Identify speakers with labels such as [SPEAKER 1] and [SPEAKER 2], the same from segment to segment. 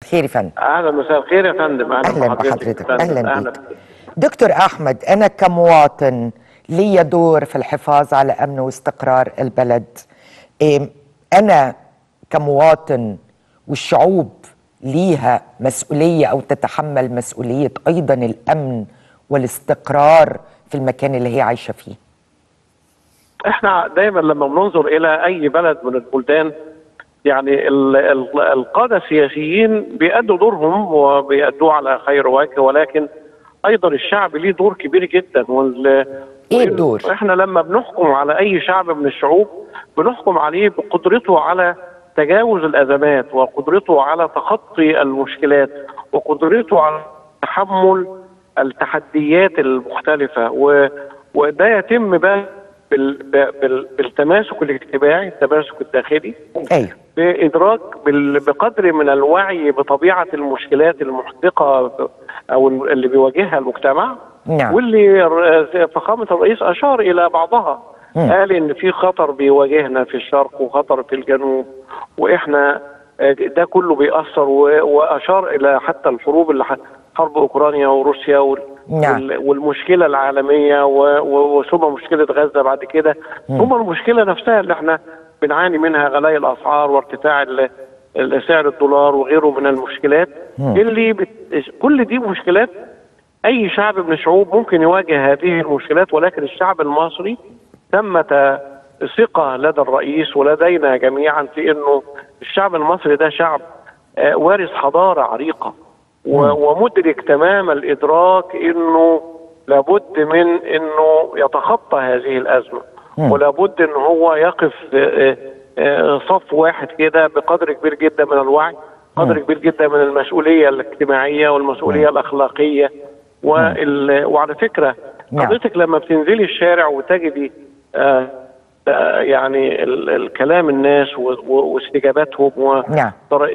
[SPEAKER 1] خير يا فندم
[SPEAKER 2] اهلا مساء الخير يا فندم
[SPEAKER 1] اهلا بحضرتك
[SPEAKER 2] فندم.
[SPEAKER 1] اهلا
[SPEAKER 2] اهلا
[SPEAKER 1] بيك دكتور احمد انا كمواطن لي دور في الحفاظ على امن واستقرار البلد إيه، انا كمواطن والشعوب ليها مسؤوليه او تتحمل مسؤوليه ايضا الامن والاستقرار في المكان اللي هي عايشه فيه
[SPEAKER 2] احنا دايما لما بننظر الى اي بلد من البلدان يعني ال- ال- القاده السياسيين بيأدوا دورهم وبيأدوه على خير وجه ولكن ايضا الشعب ليه دور كبير جدا وال
[SPEAKER 1] إيه الدور؟
[SPEAKER 2] احنا لما بنحكم على اي شعب من الشعوب بنحكم عليه بقدرته على تجاوز الازمات وقدرته على تخطي المشكلات وقدرته على تحمل التحديات المختلفة و... وده يتم بقى بال... بال... بالتماسك الاجتماعي التماسك الداخلي
[SPEAKER 1] ايوه
[SPEAKER 2] بإدراك بال... بقدر من الوعي بطبيعة المشكلات المحدقة أو اللي بيواجهها المجتمع
[SPEAKER 1] نعم.
[SPEAKER 2] واللي ر- فخامة الرئيس أشار إلى بعضها قال إن في خطر بيواجهنا في الشرق وخطر في الجنوب وإحنا آه، ده كله بيأثر و- وأشار إلى حتى الحروب اللي ح- حرب أوكرانيا وروسيا وال...
[SPEAKER 1] نعم.
[SPEAKER 2] وال- والمشكلة العالمية و- و- وثم مشكلة غزة بعد كده ثم المشكلة نفسها اللي احنا بنعاني منها غلاء الأسعار وارتفاع ال- ال- سعر الدولار وغيره من المشكلات اللي بت... كل دي مشكلات أي شعب من الشعوب ممكن يواجه هذه المشكلات ولكن الشعب المصري ثمة ثقة لدى الرئيس ولدينا جميعا في أنه الشعب المصري ده شعب آه، وارث حضارة عريقة و- ومدرك تمام الإدراك أنه لابد من أنه يتخطى هذه الأزمة ولابد أنه هو يقف آه، آه، صف واحد كده بقدر كبير جدا من الوعي قدر كبير جدا من المسؤولية الاجتماعية والمسؤولية الأخلاقية وال... وعلى فكرة
[SPEAKER 1] نعم.
[SPEAKER 2] حضرتك لما بتنزلي الشارع وتجدي آه آه، يعني ال- الكلام الناس و- و- واستجاباتهم
[SPEAKER 1] نعم.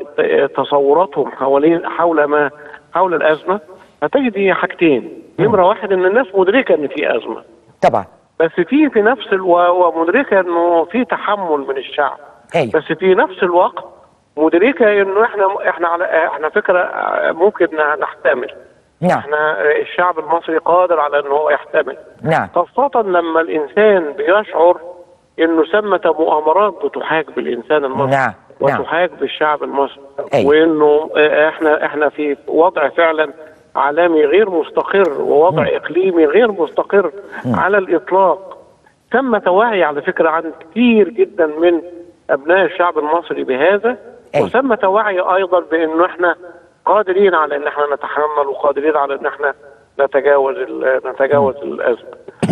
[SPEAKER 2] وتصوراتهم حوالين حول ما حول الازمه هتجدي حاجتين نمره واحد ان الناس مدركه ان في ازمه
[SPEAKER 1] طبعا
[SPEAKER 2] بس في في نفس الو... ومدركه انه في تحمل من الشعب
[SPEAKER 1] أيوة.
[SPEAKER 2] بس في نفس الوقت مدركه انه احنا احنا على احنا فكره آه، ممكن نحتمل
[SPEAKER 1] نعم
[SPEAKER 2] احنا الشعب المصري قادر على انه هو يحتمل
[SPEAKER 1] نعم
[SPEAKER 2] خاصة لما الإنسان بيشعر إنه ثمة مؤامرات بتحاك بالإنسان المصري
[SPEAKER 1] نعم، نعم.
[SPEAKER 2] وتحاك بالشعب المصري
[SPEAKER 1] أيوة.
[SPEAKER 2] وإنه آه، إحنا إحنا في وضع فعلا عالمي غير مستقر ووضع إقليمي غير مستقر على الإطلاق ثمة وعي على فكرة عند كثير جدا من أبناء الشعب المصري بهذا
[SPEAKER 1] أيوة.
[SPEAKER 2] وثمة وعي أيضا بأنه إحنا قادرين على ان احنا نتحمل وقادرين على ان احنا نتجاوز ال- نتجاوز الازمه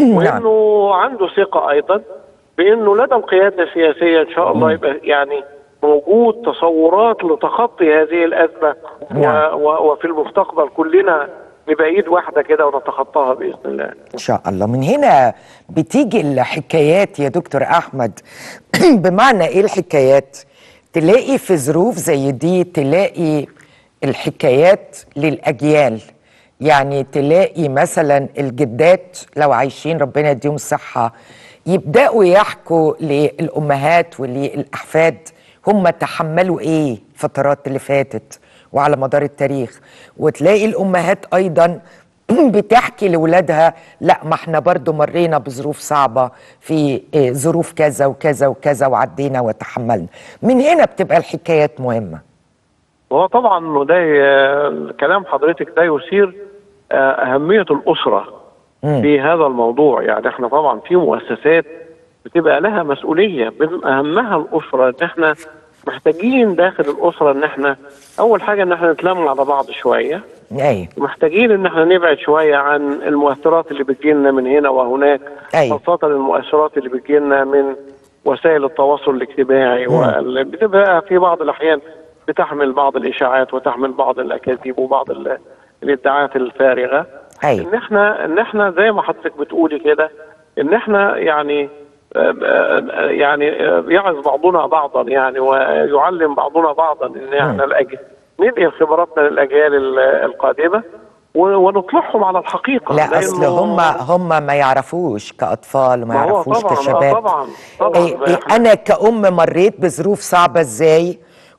[SPEAKER 2] وانه عنده ثقه ايضا بانه لدى القياده السياسيه ان شاء الله يبقى يعني موجود تصورات لتخطي هذه الازمه
[SPEAKER 1] نعم.
[SPEAKER 2] و و وفي المستقبل كلنا نبقى ايد واحده كده ونتخطاها باذن الله
[SPEAKER 1] ان شاء الله من هنا بتيجي الحكايات يا دكتور احمد بمعنى ايه الحكايات تلاقي في ظروف زي دي تلاقي الحكايات للاجيال يعني تلاقي مثلا الجدات لو عايشين ربنا يديهم الصحه يبداوا يحكوا للامهات وللاحفاد هم تحملوا ايه الفترات اللي فاتت وعلى مدار التاريخ وتلاقي الامهات ايضا بتحكي لاولادها لا ما احنا برضو مرينا بظروف صعبه في إيه، ظروف كذا وكذا وكذا وعدينا وتحملنا من هنا بتبقى الحكايات مهمه
[SPEAKER 2] هو طبعا ده ي- كلام حضرتك ده يثير آه، أهمية الأسرة في هذا الموضوع يعني احنا طبعا في مؤسسات بتبقى لها مسؤولية من أهمها الأسرة إن احنا محتاجين داخل الأسرة إن احنا أول حاجة إن احنا نتلم على بعض شوية
[SPEAKER 1] ايوه
[SPEAKER 2] محتاجين ان احنا نبعد شويه عن المؤثرات اللي بتجيلنا من هنا وهناك
[SPEAKER 1] أيوة.
[SPEAKER 2] خاصه المؤثرات اللي بتجيلنا من وسائل التواصل الاجتماعي واللي بتبقى في بعض الاحيان بتحمل بعض الاشاعات وتحمل بعض الاكاذيب وبعض ال- الادعاءات الفارغه
[SPEAKER 1] أيوة.
[SPEAKER 2] ان احنا ان احنا زي ما حضرتك بتقولي كده ان احنا يعني آه، آه، يعني آه، يعظ بعضنا بعضا يعني ويعلم بعضنا بعضا ان احنا الأج... ننقل خبراتنا للاجيال ال- القادمه و- ونطلعهم على الحقيقه
[SPEAKER 1] لا اصل
[SPEAKER 2] لأنه-
[SPEAKER 1] هم هم ما يعرفوش كاطفال وما
[SPEAKER 2] ما هو
[SPEAKER 1] يعرفوش
[SPEAKER 2] طبعاً، آه
[SPEAKER 1] كشباب
[SPEAKER 2] طبعاً، طبعاً.
[SPEAKER 1] إيه إيه انا كأم مريت بظروف صعبه ازاي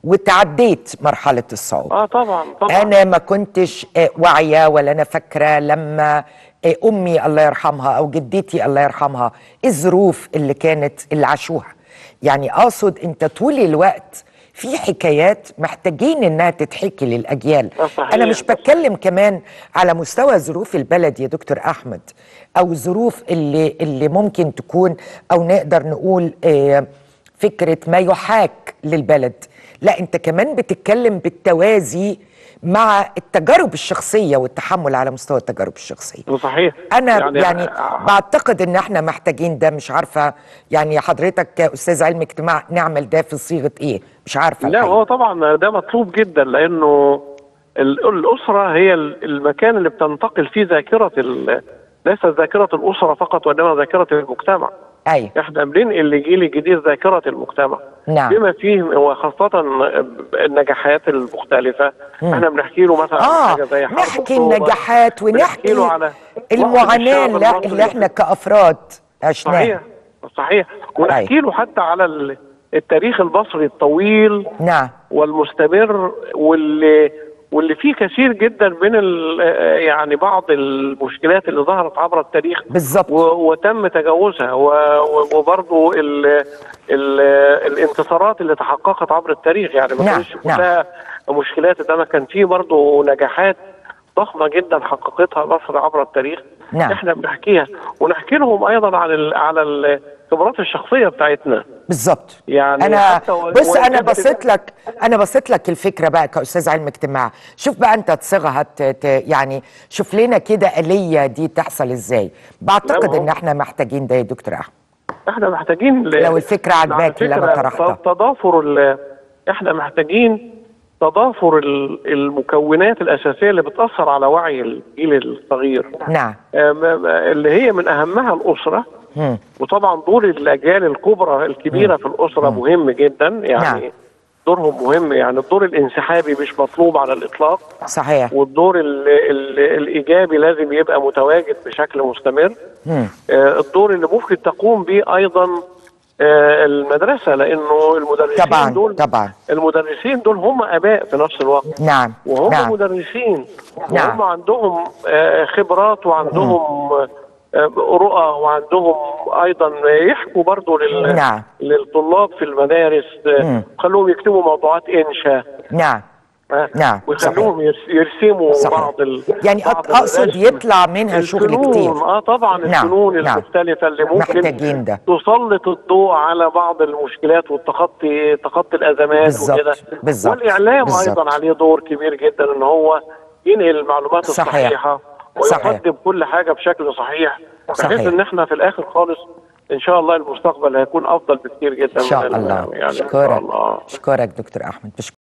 [SPEAKER 1] وتعديت مرحله الصعود
[SPEAKER 2] اه طبعا طبعا
[SPEAKER 1] انا ما كنتش آه، واعيه ولا انا فاكره لما آه، امي الله يرحمها او جدتي الله يرحمها الظروف اللي كانت اللي عاشوها يعني اقصد انت طول الوقت في حكايات محتاجين انها تتحكي للاجيال
[SPEAKER 2] آه، صحيح.
[SPEAKER 1] انا مش بتكلم كمان على مستوى ظروف البلد يا دكتور احمد او ظروف اللي اللي ممكن تكون او نقدر نقول آه، فكره ما يحاك للبلد لا انت كمان بتتكلم بالتوازي مع التجارب الشخصيه والتحمل على مستوى التجارب الشخصيه
[SPEAKER 2] صحيح
[SPEAKER 1] انا يعني, يعني
[SPEAKER 2] آه،
[SPEAKER 1] بعتقد ان احنا محتاجين ده مش عارفه يعني حضرتك كاستاذ علم اجتماع نعمل ده في صيغه ايه مش عارفه
[SPEAKER 2] لا
[SPEAKER 1] الحقيقة.
[SPEAKER 2] هو طبعا ده مطلوب جدا لانه ال- الاسره هي ال- المكان اللي بتنتقل فيه ذاكره ال- ليست ذاكره الاسره فقط وانما ذاكره المجتمع
[SPEAKER 1] ايوه
[SPEAKER 2] احنا بننقل لجيل الجديد ذاكره المجتمع
[SPEAKER 1] نعم.
[SPEAKER 2] بما فيه وخاصه النجاحات المختلفه احنا بنحكي له مثلا عن
[SPEAKER 1] اه
[SPEAKER 2] حاجه زي حرب
[SPEAKER 1] نحكي
[SPEAKER 2] أكتوبر.
[SPEAKER 1] النجاحات
[SPEAKER 2] بنحكي
[SPEAKER 1] ونحكي
[SPEAKER 2] له على
[SPEAKER 1] المعاناه
[SPEAKER 2] وقت
[SPEAKER 1] اللي,
[SPEAKER 2] الشعب
[SPEAKER 1] اللي احنا
[SPEAKER 2] المصري.
[SPEAKER 1] كافراد عشناها
[SPEAKER 2] صحيح صحيح ونحكي له حتى على ال- التاريخ المصري الطويل
[SPEAKER 1] نعم
[SPEAKER 2] والمستمر واللي واللي فيه كثير جدا من ال- يعني بعض المشكلات اللي ظهرت عبر التاريخ
[SPEAKER 1] بالظبط.
[SPEAKER 2] و- وتم تجاوزها و- و- وبرضه ال ال الانتصارات اللي تحققت عبر التاريخ يعني ما
[SPEAKER 1] نعم،
[SPEAKER 2] كانش
[SPEAKER 1] نعم.
[SPEAKER 2] كلها مشكلات انما كان في برضه نجاحات ضخمه جدا حققتها مصر عبر التاريخ
[SPEAKER 1] نعم.
[SPEAKER 2] احنا بنحكيها ونحكي لهم ايضا عن ال على الخبرات الشخصيه بتاعتنا
[SPEAKER 1] بالظبط
[SPEAKER 2] يعني
[SPEAKER 1] انا
[SPEAKER 2] حتى و-
[SPEAKER 1] بص
[SPEAKER 2] وإن
[SPEAKER 1] انا
[SPEAKER 2] كانت
[SPEAKER 1] بصيت لك انا بصيت لك الفكره بقى كاستاذ علم اجتماع شوف بقى انت تصيغها ت- ت- يعني شوف لنا كده آلية دي تحصل ازاي بعتقد
[SPEAKER 2] لا، ما هو-
[SPEAKER 1] ان احنا محتاجين ده يا دكتور احمد
[SPEAKER 2] احنا محتاجين ل...
[SPEAKER 1] لو الفكرة عجباك
[SPEAKER 2] على
[SPEAKER 1] اللي أنا
[SPEAKER 2] فكرة
[SPEAKER 1] طرحتها.
[SPEAKER 2] ت- تضافر ال... احنا محتاجين تضافر ال- المكونات الاساسيه اللي بتاثر على وعي الجيل الصغير
[SPEAKER 1] نعم
[SPEAKER 2] آه، م- م- اللي هي من اهمها الاسره
[SPEAKER 1] مم.
[SPEAKER 2] وطبعا دور الاجيال الكبرى الكبيره في الاسره مهم جدا يعني
[SPEAKER 1] نعم.
[SPEAKER 2] دورهم مهم يعني الدور الانسحابي مش مطلوب على الاطلاق
[SPEAKER 1] صحيح
[SPEAKER 2] والدور ال ال الايجابي لازم يبقى متواجد بشكل مستمر
[SPEAKER 1] مم.
[SPEAKER 2] آه، الدور اللي ممكن تقوم به ايضا آه، المدرسه لانه المدرسين
[SPEAKER 1] طبعا
[SPEAKER 2] دول
[SPEAKER 1] طبعا
[SPEAKER 2] المدرسين دول هم اباء في نفس الوقت
[SPEAKER 1] نعم
[SPEAKER 2] وهم
[SPEAKER 1] نعم
[SPEAKER 2] مدرسين
[SPEAKER 1] نعم.
[SPEAKER 2] وهم عندهم آه، خبرات وعندهم آه، رؤى وعندهم ايضا يحكوا برضو لل...
[SPEAKER 1] نعم.
[SPEAKER 2] للطلاب في المدارس آه،
[SPEAKER 1] مم.
[SPEAKER 2] خلوهم يكتبوا موضوعات انشاء
[SPEAKER 1] نعم
[SPEAKER 2] آه،
[SPEAKER 1] نعم،
[SPEAKER 2] ويخلوهم يرس- يرسموا
[SPEAKER 1] صحيح.
[SPEAKER 2] بعض ال...
[SPEAKER 1] يعني
[SPEAKER 2] بعض
[SPEAKER 1] أق- اقصد
[SPEAKER 2] الرسم.
[SPEAKER 1] يطلع منها شغل
[SPEAKER 2] الفنون،
[SPEAKER 1] كتير
[SPEAKER 2] اه طبعا
[SPEAKER 1] نعم،
[SPEAKER 2] الفنون
[SPEAKER 1] نعم.
[SPEAKER 2] المختلفه اللي ممكن
[SPEAKER 1] محتاجين ده.
[SPEAKER 2] تسلط الضوء على بعض المشكلات والتخطي تخطي الازمات
[SPEAKER 1] بالظبط،
[SPEAKER 2] وكده
[SPEAKER 1] بالظبط،
[SPEAKER 2] والاعلام
[SPEAKER 1] بالظبط.
[SPEAKER 2] ايضا عليه دور كبير جدا ان هو ينقل المعلومات
[SPEAKER 1] صحيح.
[SPEAKER 2] الصحيحه
[SPEAKER 1] صحيح.
[SPEAKER 2] ويقدم كل حاجه بشكل صحيح بحيث
[SPEAKER 1] صحيح.
[SPEAKER 2] ان احنا في الاخر خالص ان شاء الله المستقبل هيكون افضل بكتير جدا
[SPEAKER 1] ان شاء
[SPEAKER 2] من ال-
[SPEAKER 1] الله
[SPEAKER 2] يعني ان شاء
[SPEAKER 1] اشكرك
[SPEAKER 2] الله
[SPEAKER 1] اشكرك دكتور احمد